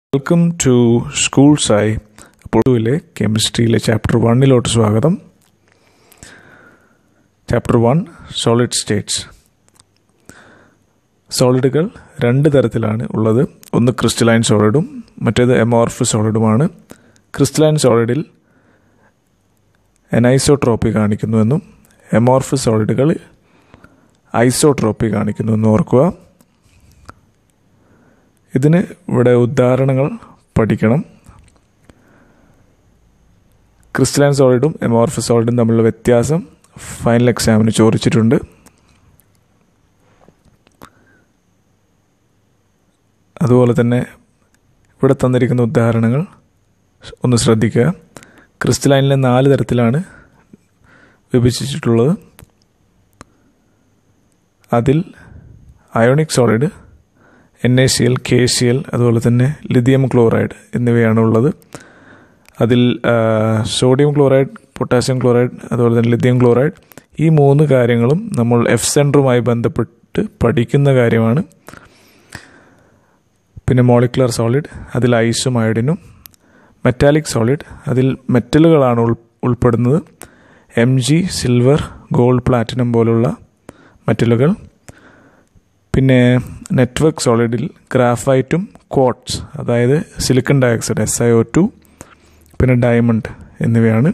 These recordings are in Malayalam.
വെൽക്കം ടു സ്കൂൾ സായി പൊതുവിലെ കെമിസ്ട്രിയിലെ ചാപ്റ്റർ വണ്ണിലോട്ട് സ്വാഗതം ചാപ്റ്റർ വൺ സോളിഡ് സ്റ്റേറ്റ്സ് സോളിഡുകൾ രണ്ട് തരത്തിലാണ് ഉള്ളത് ഒന്ന് ക്രിസ്റ്റലൈൻ സോളിഡും മറ്റേത് എമോർഫ് സോളിഡുമാണ് ക്രിസ്റ്റലൈൻ സോളിഡിൽ എനൈസോട്രോപ്പി കാണിക്കുന്നുവെന്നും എമോർഫ് സോളിഡുകൾ ഐസോട്രോപ്പി കാണിക്കുന്നുവെന്നും ഓർക്കുക ഇതിന് ഇവിടെ ഉദാഹരണങ്ങൾ പഠിക്കണം ക്രിസ്റ്റലൈൻ സോളിഡും എമോർഫ് സോളിഡും തമ്മിലുള്ള വ്യത്യാസം ഫൈനൽ എക്സാമിന് ചോദിച്ചിട്ടുണ്ട് അതുപോലെ തന്നെ ഇവിടെ തന്നിരിക്കുന്ന ഉദാഹരണങ്ങൾ ഒന്ന് ശ്രദ്ധിക്കുക ക്രിസ്റ്റലൈനിലെ നാല് തരത്തിലാണ് വിഭജിച്ചിട്ടുള്ളത് അതിൽ ionic solid N A C L K C L അതുപോലെ തന്നെ ലിഥിയം ക്ലോറൈഡ് എന്നിവയാണ് ഉള്ളത് അതിൽ സോഡിയം ക്ലോറൈഡ് പൊട്ടാസ്യം ക്ലോറൈഡ് അതുപോലെ തന്നെ ലിഥിയം ക്ലോറൈഡ് ഈ മൂന്ന് കാര്യങ്ങളും നമ്മൾ എഫ് സെൻറ്ററുമായി ബന്ധപ്പെട്ട് പഠിക്കുന്ന കാര്യമാണ് പിന്നെ മോളിക്കുലർ സോളിഡ് അതിൽ ഐസും അയഡിനും മെറ്റാലിക് സോളിഡ് അതിൽ മെറ്റലുകളാണ് ഉൾ ഉൾപ്പെടുന്നത് M G silver gold platinum പോലുള്ള മെറ്റലുകൾ പിന്നെ നെറ്റ്വർക്ക് സോളിഡിൽ ഗ്രാഫൈറ്റും ക്വാട്സ് അതായത് silicon dioxide S I O two പിന്നെ ഡയമണ്ട് എന്നിവയാണ്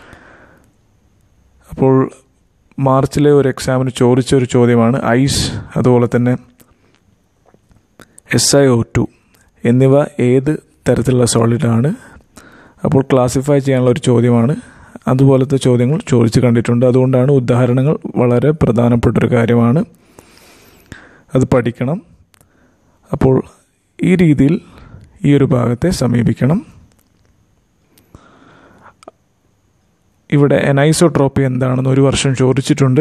അപ്പോൾ മാർച്ചിലെ ഒരു എക്സാമിന് ചോദിച്ച ഒരു ചോദ്യമാണ് ഐസ് അതുപോലെ തന്നെ എസ് ഐ ഒ ടു എന്നിവ ഏത് തരത്തിലുള്ള സോളിഡാണ് അപ്പോൾ ക്ലാസിഫൈ ചെയ്യാനുള്ള ഒരു ചോദ്യമാണ് അതുപോലത്തെ ചോദ്യങ്ങൾ ചോദിച്ചു കണ്ടിട്ടുണ്ട് അതുകൊണ്ടാണ് ഉദാഹരണങ്ങൾ വളരെ പ്രധാനപ്പെട്ടൊരു കാര്യമാണ് അത് പഠിക്കണം അപ്പോൾ ഈ രീതിയിൽ ഈ ഒരു ഭാഗത്തെ സമീപിക്കണം ഇവിടെ എനൈസോട്രോപ്പി എന്താണെന്ന് ഒരു വർഷം ചോദിച്ചിട്ടുണ്ട്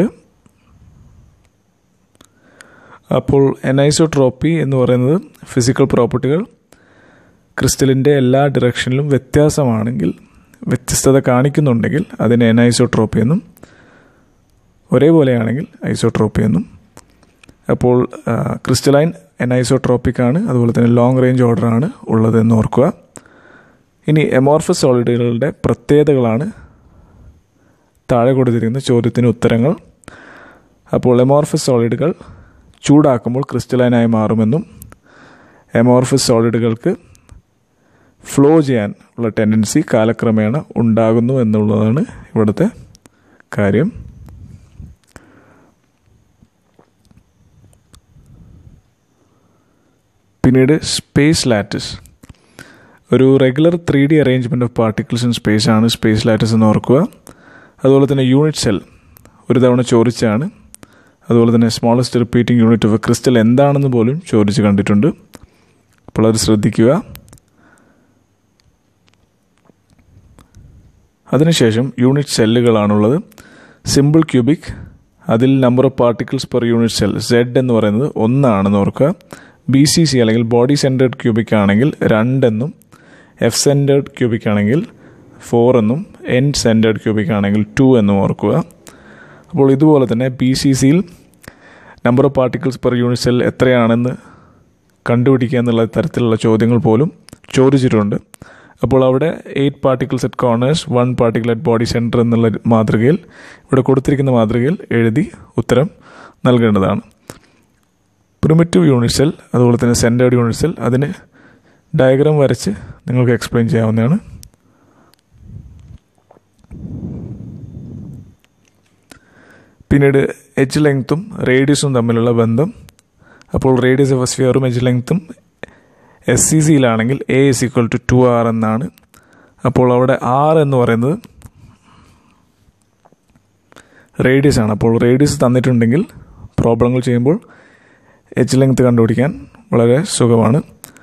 അപ്പോൾ എനൈസോട്രോപ്പി എന്ന് പറയുന്നത് ഫിസിക്കൽ പ്രോപ്പർട്ടികൾ ക്രിസ്റ്റലിൻ്റെ എല്ലാ ഡിറക്ഷനിലും വ്യത്യാസമാണെങ്കിൽ വ്യത്യസ്തത കാണിക്കുന്നുണ്ടെങ്കിൽ അതിന് എനൈസോട്രോപ്പി എന്നും ഒരേപോലെയാണെങ്കിൽ ഐസോട്രോപ്പി എന്നും അപ്പോൾ ക്രിസ്റ്റലൈൻ എനൈസോട്രോപ്പിക് ആണ് അതുപോലെ തന്നെ ലോങ് റേഞ്ച് ഓർഡർ ആണ് ഉള്ളതെന്ന് ഓർക്കുക ഇനി എമോർഫസ് സോളിഡുകളുടെ പ്രത്യേകതകളാണ് താഴെ കൊടുത്തിരിക്കുന്ന ചോദ്യത്തിന് ഉത്തരങ്ങൾ അപ്പോൾ എമോർഫസ് സോളിഡുകൾ ചൂടാക്കുമ്പോൾ ക്രിസ്റ്റലൈനായി മാറുമെന്നും എമോർഫസ് സോളിഡുകൾക്ക് ഫ്ലോ ചെയ്യാൻ ഉള്ള ടെൻഡൻസി കാലക്രമേണ ഉണ്ടാകുന്നു എന്നുള്ളതാണ് ഇവിടുത്തെ കാര്യം പിന്നീട് സ്പേസ് ലാറ്റിസ് ഒരു regular three D arrangement of particles in space ആണ് സ്പേസ് ലാറ്റിസ് എന്ന് ഓർക്കുക അതുപോലെ തന്നെ യൂണിറ്റ് സെൽ ഒരു തവണ ചോദിച്ചാണ് അതുപോലെ തന്നെ smallest repeating unit of a crystal എന്താണെന്ന് പോലും ചോദിച്ച് കണ്ടിട്ടുണ്ട് അപ്പോൾ അത് ശ്രദ്ധിക്കുക അതിനുശേഷം യൂണിറ്റ് സെല്ലുകളാണുള്ളത് സിമ്പിൾ ക്യൂബിക് അതിൽ number of particles per unit cell Z എന്ന് പറയുന്നത് ഒന്നാണെന്ന് ഓർക്കുക ബി സി സി അല്ലെങ്കിൽ ബോഡി സെൻറ്റേഡ് ക്യൂബിക് ആണെങ്കിൽ രണ്ടെന്നും എഫ് സെൻറ്റേഡ് ക്യൂബിക് ആണെങ്കിൽ ഫോർ എന്നും എൻ സെൻറ്റേഡ് ക്യൂബിക് ആണെങ്കിൽ ടു എന്നും ഓർക്കുക അപ്പോൾ ഇതുപോലെ തന്നെ ബി സി സിയിൽ number of particles per unit cell എത്രയാണെന്ന് കണ്ടുപിടിക്കുക എന്നുള്ള തരത്തിലുള്ള ചോദ്യങ്ങൾ പോലും ചോദിച്ചിട്ടുണ്ട് അപ്പോൾ അവിടെ eight particles at corners one particle at body centre എന്നുള്ള മാതൃകയിൽ ഇവിടെ കൊടുത്തിരിക്കുന്ന മാതൃകയിൽ എഴുതി ഉത്തരം നൽകേണ്ടതാണ് പ്രിമിറ്റീവ് യൂണിറ്റ് സെൽ അതുപോലെ തന്നെ സെൻറ്റേർഡ് യൂണിറ്റ് സെൽ അതിന് ഡയഗ്രാം വരച്ച് നിങ്ങൾക്ക് എക്സ്പ്ലെയിൻ ചെയ്യാവുന്നതാണ് പിന്നീട് എച്ച് ലെങ്ത്തും റേഡിയസും തമ്മിലുള്ള ബന്ധം അപ്പോൾ റേഡിയസ് ഓഫ് സ്ഫിയറും എച്ച് ലെങ്ത്തും എസ് സി സിയിലാണെങ്കിൽ A is equal to two R എന്നാണ് അപ്പോൾ അവിടെ ആർ എന്ന് പറയുന്നത് റേഡിയസ് ആണ് അപ്പോൾ റേഡിയസ് തന്നിട്ടുണ്ടെങ്കിൽ പ്രോബ്ലങ്ങൾ ചെയ്യുമ്പോൾ എച്ച് ലെങ്ത് കണ്ടുപിടിക്കാൻ വളരെ സുഖമാണ്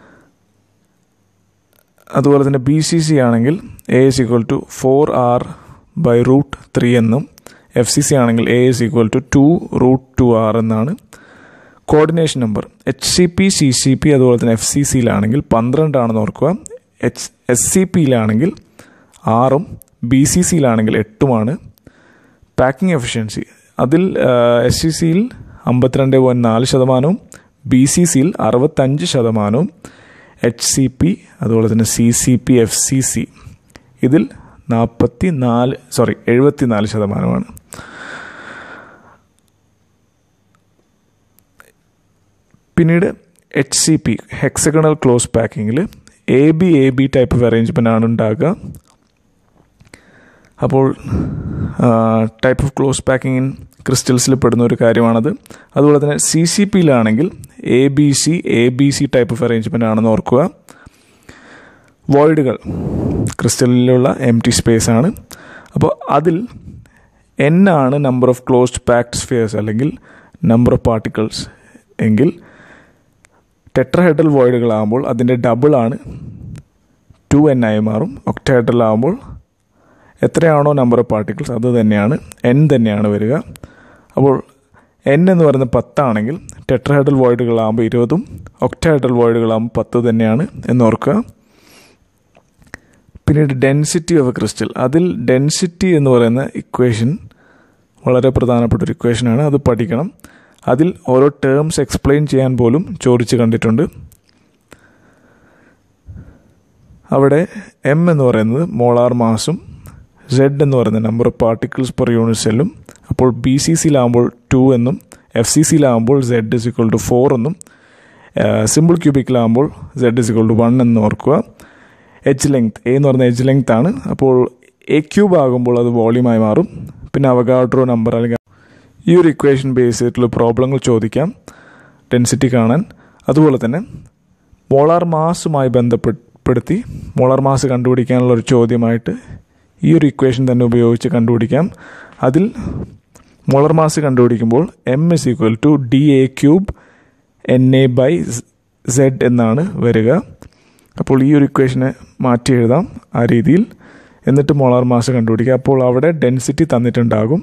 അതുപോലെ തന്നെ ബി സി സി ആണെങ്കിൽ A is equal to four R by root three എന്നും എഫ് സി സി ആണെങ്കിൽ A is equal to two root two R എന്നാണ് coordination number H C P C C P അതുപോലെ തന്നെ എഫ് സി സിയിലാണെങ്കിൽ പന്ത്രണ്ടാണെന്ന് ഓർക്കുക എച്ച് എസ് സി പിയിലാണെങ്കിൽ ആറും ബി സി സിയിലാണെങ്കിൽ എട്ടുമാണ് പാക്കിംഗ് എഫിഷ്യൻസി അതിൽ എസ് സി സിയിൽ അമ്പത്തിരണ്ട് പോയിൻറ്റ് നാല് ശതമാനവും ബി സി സിയിൽ അറുപത്തഞ്ച് ശതമാനവും എച്ച് സി പി അതുപോലെ തന്നെ C C P F C C ഇതിൽ നാൽപ്പത്തി നാല് സോറി എഴുപത്തി നാല് ശതമാനമാണ് പിന്നീട് H C P hexagonal close പാക്കിങ്ങിൽ A B A B type of arrangement ആണ് ഉണ്ടാകുക അപ്പോൾ type of close packing in ക്രിസ്റ്റൽസിൽ പെടുന്ന ഒരു കാര്യമാണത് അതുപോലെ തന്നെ സി സി പിയിലാണെങ്കിൽ A B C A B C type of arrangement ആണെന്ന് ഓർക്കുക വോയിഡുകൾ ക്രിസ്റ്റലിലുള്ള എം ടി സ്പേസ് ആണ് അപ്പോൾ അതിൽ എൻ ആണ് number of closed packed spheres അല്ലെങ്കിൽ നമ്പർ ഓഫ് പാർട്ടിക്കിൾസ് എങ്കിൽ ടെട്രഹെഡൽ വോയിഡുകളാകുമ്പോൾ അതിൻ്റെ ഡബിൾ ആണ് ടു എൻ ആയി മാറും ഒക്ടഹെഡൽ ആകുമ്പോൾ എത്രയാണോ നമ്പർ ഓഫ് പാർട്ടിക്കിൾസ് അത് തന്നെയാണ് എൻ തന്നെയാണ് വരിക അപ്പോൾ എൻ എന്ന് പറയുന്നത് പത്താണെങ്കിൽ ടെട്രഹെഡൽ വോയിഡുകളാകുമ്പോൾ ഇരുപതും ഒക്ടഹെഡൽ വോയിഡുകളാകുമ്പോൾ പത്ത് തന്നെയാണ് എന്നോർക്കുക പിന്നീട് ഡെൻസിറ്റി ഓഫ് എ ക്രിസ്റ്റൽ അതിൽ ഡെൻസിറ്റി എന്ന് പറയുന്ന ഇക്വേഷൻ വളരെ പ്രധാനപ്പെട്ട ഒരു ഇക്വേഷനാണ് അത് പഠിക്കണം അതിൽ ഓരോ ടേംസ് എക്സ്പ്ലെയിൻ ചെയ്യാൻ പോലും ചോദിച്ച് കണ്ടിട്ടുണ്ട് അവിടെ എം എന്ന് പറയുന്നത് മോളാർ മാസും സെഡ് എന്ന് പറയുന്ന number of particles per unit സെല്ലും അപ്പോൾ ബി സി സിയിലാകുമ്പോൾ ടു എന്നും എഫ് സി സിയിലാകുമ്പോൾ Z is equal to four എന്നും സിമ്പിൾ ക്യൂബിക്കിലാകുമ്പോൾ Z is equal to one എന്ന് ഓർക്കുക എച്ച് ലെങ്ത് എ എന്ന് പറയുന്ന എച്ച് ലെങ്ത് ആണ് അപ്പോൾ എ ക്യൂബ് ആകുമ്പോൾ അത് വോളിയമായി മാറും പിന്നെ അവഗാഡ്രോ നമ്പർ അല്ലെങ്കിൽ ഈ ഒരു ഇക്വേഷൻ ബേസ് ചെയ്തിട്ടുള്ള പ്രോബ്ലങ്ങൾ ചോദിക്കാം ഡെൻസിറ്റി കാണാൻ അതുപോലെ തന്നെ മോളാർ മാസുമായി ബന്ധപ്പെടുത്തി മോളാർ മാസ് കണ്ടുപിടിക്കാനുള്ള ഒരു ചോദ്യമായിട്ട് ഈ ഒരു ഇക്വേഷൻ തന്നെ ഉപയോഗിച്ച് കണ്ടുപിടിക്കാം അതിൽ മോളർ മാസ് കണ്ടുപിടിക്കുമ്പോൾ M is equal to D A cube N A by Z എന്നാണ് വരിക അപ്പോൾ ഈ ഒരു ഇക്വേഷനെ മാറ്റി എഴുതാം ആ രീതിയിൽ എന്നിട്ട് മോളാർ മാസ് കണ്ടുപിടിക്കുക അപ്പോൾ അവിടെ ഡെൻസിറ്റി തന്നിട്ടുണ്ടാകും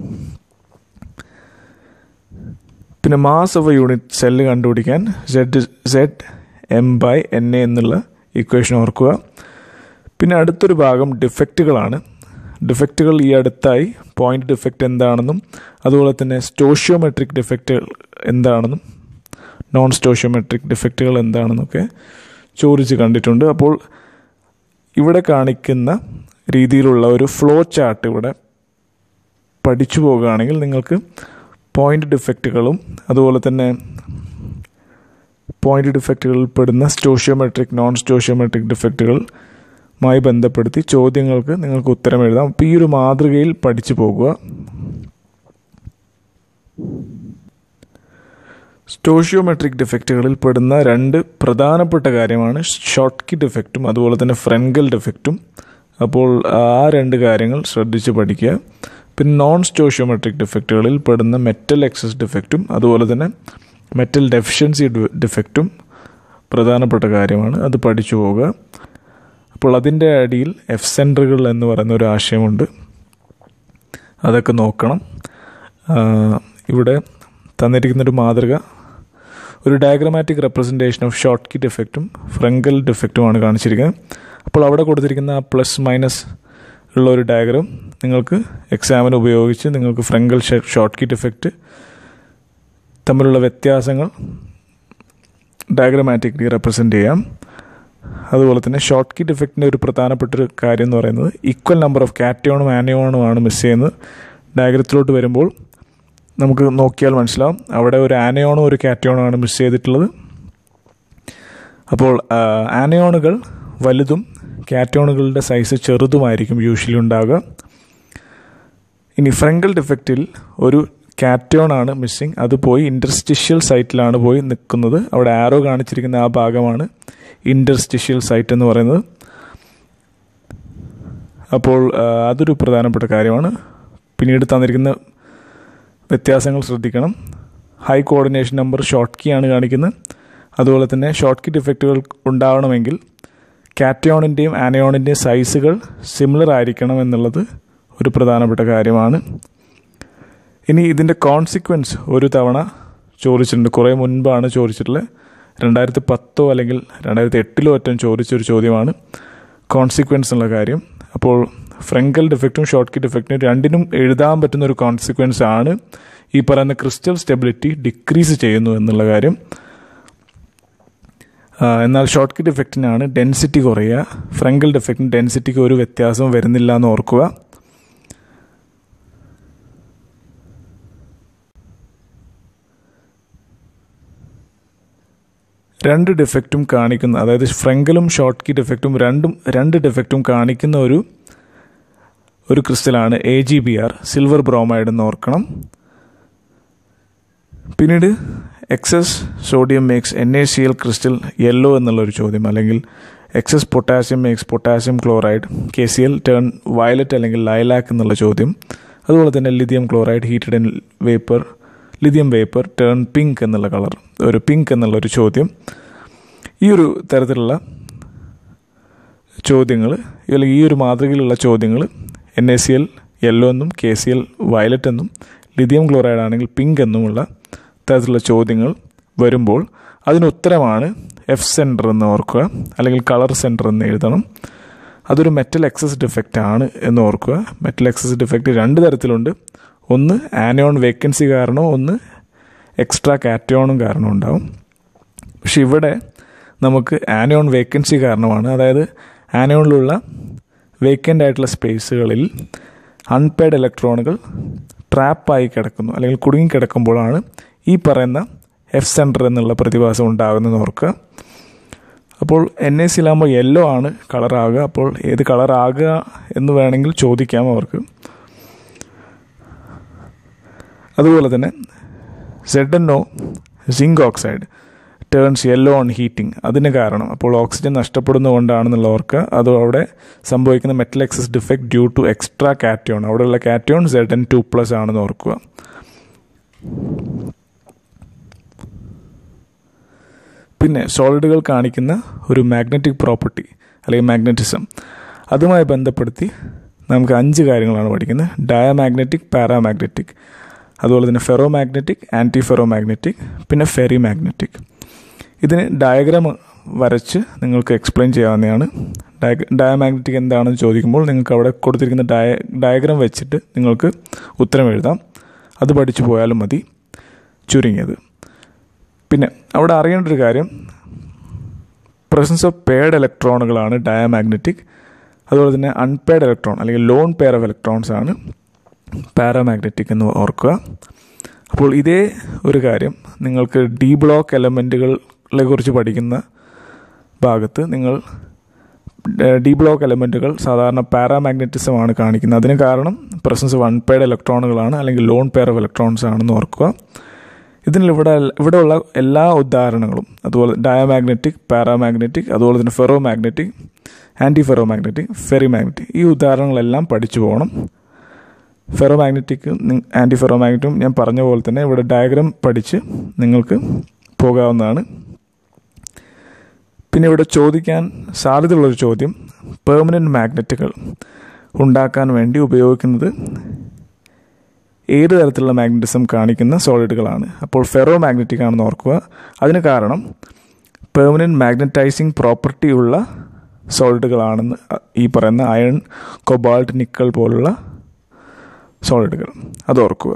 പിന്നെ mass of a unit cell കണ്ടുപിടിക്കാൻ Z Z M by N A എന്നുള്ള ഇക്വേഷൻ ഓർക്കുക പിന്നെ അടുത്തൊരു ഭാഗം ഡിഫക്റ്റുകളാണ് ഡിഫക്റ്റുകൾ ഈ അടുത്തായി പോയിന്റ് ഡിഫക്റ്റ് എന്താണെന്നും അതുപോലെ തന്നെ സ്റ്റോഷ്യോമെട്രിക് ഡിഫക്റ്റുകൾ എന്താണെന്നും നോൺ സ്റ്റോഷ്യോമെട്രിക് ഡിഫക്റ്റുകൾ എന്താണെന്നൊക്കെ ചോദിച്ച് കണ്ടിട്ടുണ്ട് അപ്പോൾ ഇവിടെ കാണിക്കുന്ന രീതിയിലുള്ള ഒരു ഫ്ലോ ചാർട്ട് ഇവിടെ പഠിച്ചു പോകുകയാണെങ്കിൽ നിങ്ങൾക്ക് പോയിന്റ് ഡിഫക്റ്റുകളും അതുപോലെ തന്നെ പോയിന്റ് ഡിഫക്റ്റുകളിൽ പെടുന്ന സ്റ്റോഷ്യോമെട്രിക് നോൺ സ്റ്റോഷ്യോമെട്രിക് ഡിഫക്റ്റുകൾ മായി ബന്ധപ്പെടുത്തി ചോദ്യങ്ങൾക്ക് നിങ്ങൾക്ക് ഉത്തരം എഴുതാം അപ്പോൾ ഈ ഒരു മാതൃകയിൽ പഠിച്ചു പോകുക സ്റ്റോഷ്യോമെട്രിക് ഡിഫക്റ്റുകളിൽ പെടുന്ന രണ്ട് പ്രധാനപ്പെട്ട കാര്യമാണ് ഷോർട്ട് കി ഡിഫക്റ്റും അതുപോലെ തന്നെ ഫ്രങ്കൽ ഡിഫക്റ്റും അപ്പോൾ ആ രണ്ട് കാര്യങ്ങൾ ശ്രദ്ധിച്ച് പഠിക്കുക പിന്നെ നോൺ സ്റ്റോഷ്യോമെട്രിക് ഡിഫക്റ്റുകളിൽ പെടുന്ന മെറ്റൽ എക്സസ് ഡിഫക്റ്റും അതുപോലെ തന്നെ മെറ്റൽ ഡെഫിഷ്യൻസി ഡിഫക്റ്റും പ്രധാനപ്പെട്ട കാര്യമാണ് അത് പഠിച്ചു പോവുക അപ്പോൾ അതിൻ്റെ അടിയിൽ എഫ് സെൻറ്ററുകൾ എന്ന് പറയുന്ന ഒരു ആശയമുണ്ട് അതൊക്കെ നോക്കണം ഇവിടെ തന്നിരിക്കുന്നൊരു മാതൃക ഒരു diagrammatic representation of Schottky എഫക്റ്റും ഫ്രങ്കൽ ഡിഫക്റ്റുമാണ് കാണിച്ചിരിക്കുന്നത് അപ്പോൾ അവിടെ കൊടുത്തിരിക്കുന്ന പ്ലസ് മൈനസ് ഉള്ള ഒരു ഡയഗ്രാം നിങ്ങൾക്ക് എക്സാമിന് ഉപയോഗിച്ച് നിങ്ങൾക്ക് ഫ്രങ്കൽ ഷോർട്ട് കിറ്റ് എഫക്റ്റ് തമ്മിലുള്ള വ്യത്യാസങ്ങൾ ഡയഗ്രമാറ്റിക്കലി റെപ്രസെൻ്റ് ചെയ്യാം അതുപോലെ തന്നെ ഷോർട്ട് കിറ്റ് ഇഫക്റ്റിൻ്റെ ഒരു പ്രധാനപ്പെട്ട ഒരു കാര്യം എന്ന് പറയുന്നത് ഈക്വൽ നമ്പർ ഓഫ് കാറ്റയോണും ആനയോണും ആണ് മിസ് ചെയ്യുന്നത് ഡയഗ്രത്തിലോട്ട് വരുമ്പോൾ നമുക്ക് നോക്കിയാൽ മനസ്സിലാവും അവിടെ ഒരു ആനയോണും ഒരു കാറ്റയോണും ആണ് മിസ് ചെയ്തിട്ടുള്ളത് അപ്പോൾ ആനയോണുകൾ വലുതും കാറ്റയോണുകളുടെ സൈസ് ചെറുതുമായിരിക്കും യൂഷ്വലി ഉണ്ടാകുക ഇനി ഫ്രങ്കൽ ഡിഫക്റ്റിൽ ഒരു കാറ്റയോൺ ആണ് മിസ്സിങ് അത് പോയി ഇൻറ്റർസ്റ്റിഷ്യൽ സൈറ്റിലാണ് പോയി നിൽക്കുന്നത് അവിടെ ആരോ കാണിച്ചിരിക്കുന്ന ആ ഭാഗമാണ് ഇൻറ്റർസ്റ്റിഷ്യൽ സൈറ്റ് എന്ന് പറയുന്നത് അപ്പോൾ അതൊരു പ്രധാനപ്പെട്ട കാര്യമാണ് പിന്നീട് തന്നിരിക്കുന്ന വ്യത്യാസങ്ങൾ ശ്രദ്ധിക്കണം high coordination number Schottky ആണ് കാണിക്കുന്നത് അതുപോലെ തന്നെ ഷോർട്ട് കീ ഡിഫക്റ്റുകൾ ഉണ്ടാവണമെങ്കിൽ കാറ്റയോണിൻ്റെയും ആനയോണിൻ്റെയും സൈസുകൾ സിമിലർ ആയിരിക്കണം എന്നുള്ളത് ഒരു പ്രധാനപ്പെട്ട കാര്യമാണ് ഇനി ഇതിൻ്റെ കോൺസിക്വൻസ് ഒരു തവണ ചോദിച്ചിട്ടുണ്ട് കുറേ മുൻപാണ് ചോദിച്ചിട്ടുള്ളത് രണ്ടായിരത്തി പത്തോ അല്ലെങ്കിൽ രണ്ടായിരത്തി എട്ടിലോ ഒറ്റം ചോദിച്ചൊരു ചോദ്യമാണ് കോൺസിക്വൻസ് എന്നുള്ള കാര്യം അപ്പോൾ ഫ്രങ്കൽ ഡിഫക്റ്റും ഷോർട്ട് കി ഡിഫക്റ്റും രണ്ടിനും എഴുതാൻ പറ്റുന്ന ഒരു കോൺസിക്വൻസ് ആണ് ഈ പറയുന്ന ക്രിസ്റ്റൽ സ്റ്റെബിലിറ്റി ഡിക്രീസ് ചെയ്യുന്നു എന്നുള്ള കാര്യം എന്നാൽ ഷോർട്ട് കിറ്റ് ഡിഫക്റ്റിനാണ് ഡെൻസിറ്റി കുറയുക ഫ്രങ്കൽ ഡിഫക്റ്റിന് ഡെൻസിറ്റിക്ക് ഒരു വ്യത്യാസവും വരുന്നില്ല എന്ന് ഓർക്കുക രണ്ട് ഡിഫക്റ്റും കാണിക്കുന്ന അതായത് ഫ്രങ്കലും ഷോർട്ട് കീ ഡിഫക്റ്റും രണ്ടും രണ്ട് ഡിഫക്റ്റും കാണിക്കുന്ന ഒരു ഒരു ക്രിസ്റ്റലാണ് A G B R silver bromide എന്ന് ഓർക്കണം പിന്നീട് excess sodium makes N A C L crystal yellow എന്നുള്ളൊരു ചോദ്യം അല്ലെങ്കിൽ excess potassium makes potassium chloride K C L turn violet അല്ലെങ്കിൽ ലൈലാക്ക് എന്നുള്ള ചോദ്യം അതുപോലെ തന്നെ lithium chloride heated in vapour lithium vapour turn pink എന്നുള്ള കളർ ഒരു പിങ്ക് എന്നുള്ള ഒരു ചോദ്യം ഈ ഒരു തരത്തിലുള്ള ചോദ്യങ്ങൾ അല്ലെങ്കിൽ ഈ ഒരു മാതൃകയിലുള്ള ചോദ്യങ്ങൾ N A C L yellow എന്നും കെ സി എൽ വയലറ്റ് എന്നും ലിഥിയം ക്ലോറൈഡ് ആണെങ്കിൽ പിങ്ക് എന്നുമുള്ള തരത്തിലുള്ള ചോദ്യങ്ങൾ വരുമ്പോൾ അതിന് ഉത്തരമാണ് എഫ് സെൻറ്റർ എന്ന് ഓർക്കുക അല്ലെങ്കിൽ കളർ സെൻറ്റർ എന്ന് എഴുതണം അതൊരു മെറ്റൽ എക്സസ് ഡിഫക്റ്റ് ആണ് എന്ന് ഓർക്കുക മെറ്റൽ എക്സസ് ഡിഫക്റ്റ് രണ്ട് തരത്തിലുണ്ട് ഒന്ന് ആനയോൺ വേക്കൻസി കാരണവും ഒന്ന് എക്സ്ട്രാ കാറ്റയോണും കാരണം ഉണ്ടാവും പക്ഷെ ഇവിടെ നമുക്ക് ആനയോൺ വേക്കൻസി കാരണമാണ് അതായത് ആനയോണിലുള്ള വേക്കൻ്റ് ആയിട്ടുള്ള സ്പേസുകളിൽ അൺപെയ്ഡ് ഇലക്ട്രോണുകൾ ട്രാപ്പായി കിടക്കുന്നു അല്ലെങ്കിൽ കുടുങ്ങി കിടക്കുമ്പോഴാണ് ഈ പറയുന്ന എഫ് സെൻറ്റർ എന്നുള്ള പ്രതിഭാസം ഉണ്ടാകുന്നതെന്ന് ഓർക്കുക അപ്പോൾ എൻ എ സിലാകുമ്പോൾ യെല്ലോ ആണ് കളറാകുക അപ്പോൾ ഏത് കളറാകുക എന്ന് വേണമെങ്കിൽ ചോദിക്കാം അവർക്ക് അതുപോലെ തന്നെ Z N O zinc oxide turns yellow on heating അതിന് കാരണം അപ്പോൾ ഓക്സിജൻ നഷ്ടപ്പെടുന്നതുകൊണ്ടാണെന്നുള്ള ഓർക്കുക അത് അവിടെ സംഭവിക്കുന്ന metal excess defect due to extra cation അവിടെയുള്ള cation Z N two plus ആണെന്ന് ഓർക്കുക പിന്നെ സോളിഡുകൾ കാണിക്കുന്ന ഒരു മാഗ്നറ്റിക് പ്രോപ്പർട്ടി അല്ലെങ്കിൽ മാഗ്നറ്റിസം അതുമായി ബന്ധപ്പെടുത്തി നമുക്ക് അഞ്ച് കാര്യങ്ങളാണ് പഠിക്കുന്നത് ഡയമാഗ്നറ്റിക് പാരാമാഗ്നറ്റിക് അതുപോലെ തന്നെ ferromagnetic antiferromagnetic പിന്നെ ഫെറി മാഗ്നറ്റിക് ഇതിന് ഡയഗ്രാം വരച്ച് നിങ്ങൾക്ക് എക്സ്പ്ലെയിൻ ചെയ്യാവുന്നതാണ് ഡയ ഡയമാഗ്നറ്റിക് എന്താണെന്ന് ചോദിക്കുമ്പോൾ നിങ്ങൾക്ക് അവിടെ കൊടുത്തിരിക്കുന്ന ഡയ ഡയഗ്രാം വെച്ചിട്ട് നിങ്ങൾക്ക് ഉത്തരം എഴുതാം അത് പഠിച്ചു പോയാലും മതി ചുരുങ്ങിയത് പിന്നെ അവിടെ അറിയേണ്ട ഒരു കാര്യം പ്രസൻസ് ഓഫ് പേഡ് ഇലക്ട്രോണുകളാണ് ഡയമാഗ്നറ്റിക് അതുപോലെ തന്നെ അൺപെയ്ഡ് ഇലക്ട്രോൺ അല്ലെങ്കിൽ ലോൺ പെയർ ഓഫ് ഇലക്ട്രോൺസ് ആണ് പാരാമാഗ്നറ്റിക് എന്ന് ഓർക്കുക അപ്പോൾ ഇതേ ഒരു കാര്യം നിങ്ങൾക്ക് ഡി ബ്ലോക്ക് എലമെൻറ്റുകളെ കുറിച്ച് പഠിക്കുന്ന ഭാഗത്ത് നിങ്ങൾ ഡി ബ്ലോക്ക് എലമെൻറ്റുകൾ സാധാരണ പാരാമാഗ്നറ്റിസമാണ് കാണിക്കുന്നത് അതിന് കാരണം പ്രസൻസ് ഓഫ് അൺപെയ്ഡ് ഇലക്ട്രോണുകളാണ് അല്ലെങ്കിൽ ലോൺ പെയർ ഓഫ് ഇലക്ട്രോൺസ് ആണെന്ന് ഓർക്കുക ഇതിൽ ഇവിടെ ഇവിടെയുള്ള എല്ലാ ഉദാഹരണങ്ങളും അതുപോലെ ഡയമാഗ്നറ്റിക് പാരാമാഗ്നറ്റിക് അതുപോലെ തന്നെ ferromagnetic antiferromagnetic ferrimagnetic ഈ ഉദാഹരണങ്ങളെല്ലാം പഠിച്ചു പോകണം ഫെറോ മാഗ്നറ്റിക്കും ആൻറ്റി ഫെറോ മാഗ്നറ്റും ഞാൻ പറഞ്ഞ പോലെ തന്നെ ഇവിടെ ഡയഗ്രാം പഠിച്ച് നിങ്ങൾക്ക് പോകാവുന്നതാണ് പിന്നെ ഇവിടെ ചോദിക്കാൻ സാധ്യതയുള്ളൊരു ചോദ്യം പെർമനൻറ്റ് മാഗ്നറ്റുകൾ ഉണ്ടാക്കാൻ വേണ്ടി ഉപയോഗിക്കുന്നത് ഏത് തരത്തിലുള്ള മാഗ്നറ്റിസം കാണിക്കുന്ന സോളിഡുകളാണ് അപ്പോൾ ഫെറോ മാഗ്നറ്റിക് ആണെന്ന് ഓർക്കുക അതിന് കാരണം പെർമനൻറ്റ് മാഗ്നറ്റൈസിങ് പ്രോപ്പർട്ടി ഉള്ള സോളിഡുകളാണെന്ന് ഈ പറയുന്ന അയൺ കൊബാൾട്ട് നിക്കൽ പോലുള്ള സോളിഡുകൾ അത് ഓർക്കുക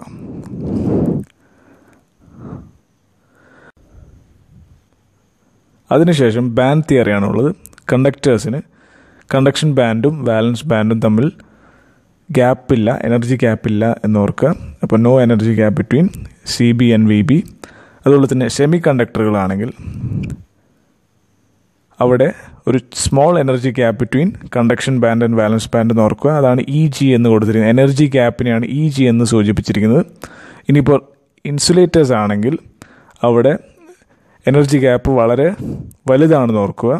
അതിനുശേഷം ബാൻഡ് തിയറിയാണുള്ളത് കണ്ടക്ടേഴ്സിന് കണ്ടക്ഷൻ ബാൻഡും വാലൻസ് ബാൻഡും തമ്മിൽ ഗ്യാപ്പില്ല എനർജി ഗ്യാപ്പില്ല എന്ന് ഓർക്കുക അപ്പോൾ no energy gap between C B and V B അതുപോലെ തന്നെ സെമി കണ്ടക്ടറുകളാണെങ്കിൽ അവിടെ ഒരു small energy gap between conduction band and valence band എന്ന് ഓർക്കുക അതാണ് ഇ ജി എന്ന് കൊടുത്തിരിക്കുന്നത് എനർജി ഗ്യാപ്പിനെയാണ് ഇ ജി എന്ന് സൂചിപ്പിച്ചിരിക്കുന്നത് ഇനിയിപ്പോൾ ഇൻസുലേറ്റേഴ്സ് ആണെങ്കിൽ അവിടെ എനർജി ഗ്യാപ്പ് വളരെ വലുതാണെന്ന് ഓർക്കുക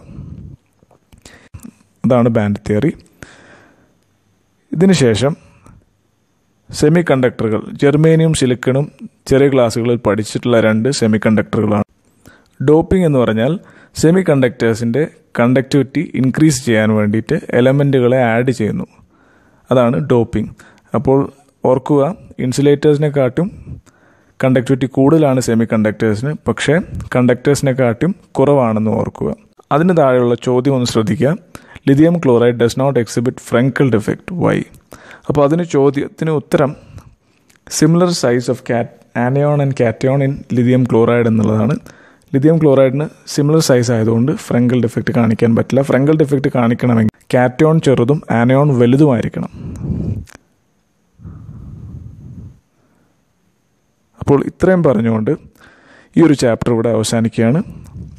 അതാണ് ബാൻഡ് തിയറി ഇതിനുശേഷം സെമി കണ്ടക്ടറുകൾ ജെർമേനിയം സിലിക്കണും ചെറിയ ക്ലാസ്സുകളിൽ പഠിച്ചിട്ടുള്ള രണ്ട് സെമി കണ്ടക്ടറുകളാണ് ഡോപ്പിംഗ് എന്ന് പറഞ്ഞാൽ സെമി കണ്ടക്ടേഴ്സിൻ്റെ കണ്ടക്ടിവിറ്റി ഇൻക്രീസ് ചെയ്യാൻ വേണ്ടിയിട്ട് എലമെൻറ്റുകളെ ആഡ് ചെയ്യുന്നു അതാണ് ഡോപ്പിംഗ് അപ്പോൾ ഓർക്കുക ഇൻസുലേറ്റേഴ്സിനെക്കാട്ടും കണ്ടക്ടിവിറ്റി കൂടുതലാണ് സെമി കണ്ടക്ടേഴ്സിന് പക്ഷേ കണ്ടക്ടേഴ്സിനെക്കാട്ടും കുറവാണെന്ന് ഓർക്കുക അതിന് താഴെയുള്ള ചോദ്യം ഒന്ന് ശ്രദ്ധിക്കുക lithium chloride does not exhibit Frenkel defect why അപ്പോൾ അതിന് ചോദ്യത്തിന് ഉത്തരം similar size of cat anion and cation in lithium chloride എന്നുള്ളതാണ് ലിഥിയം ക്ലോറൈഡിന് സിമിലർ സൈസ് ആയതുകൊണ്ട് ഫ്രങ്കൽ ഡിഫക്റ്റ് കാണിക്കാൻ പറ്റില്ല ഫ്രങ്കൽ ഡിഫക്റ്റ് കാണിക്കണമെങ്കിൽ കാറ്റോൺ ചെറുതും ആനയോൺ വലുതുമായിരിക്കണം അപ്പോൾ ഇത്രയും പറഞ്ഞുകൊണ്ട് ഈ ഒരു ചാപ്റ്റർ ഇവിടെ അവസാനിക്കുകയാണ്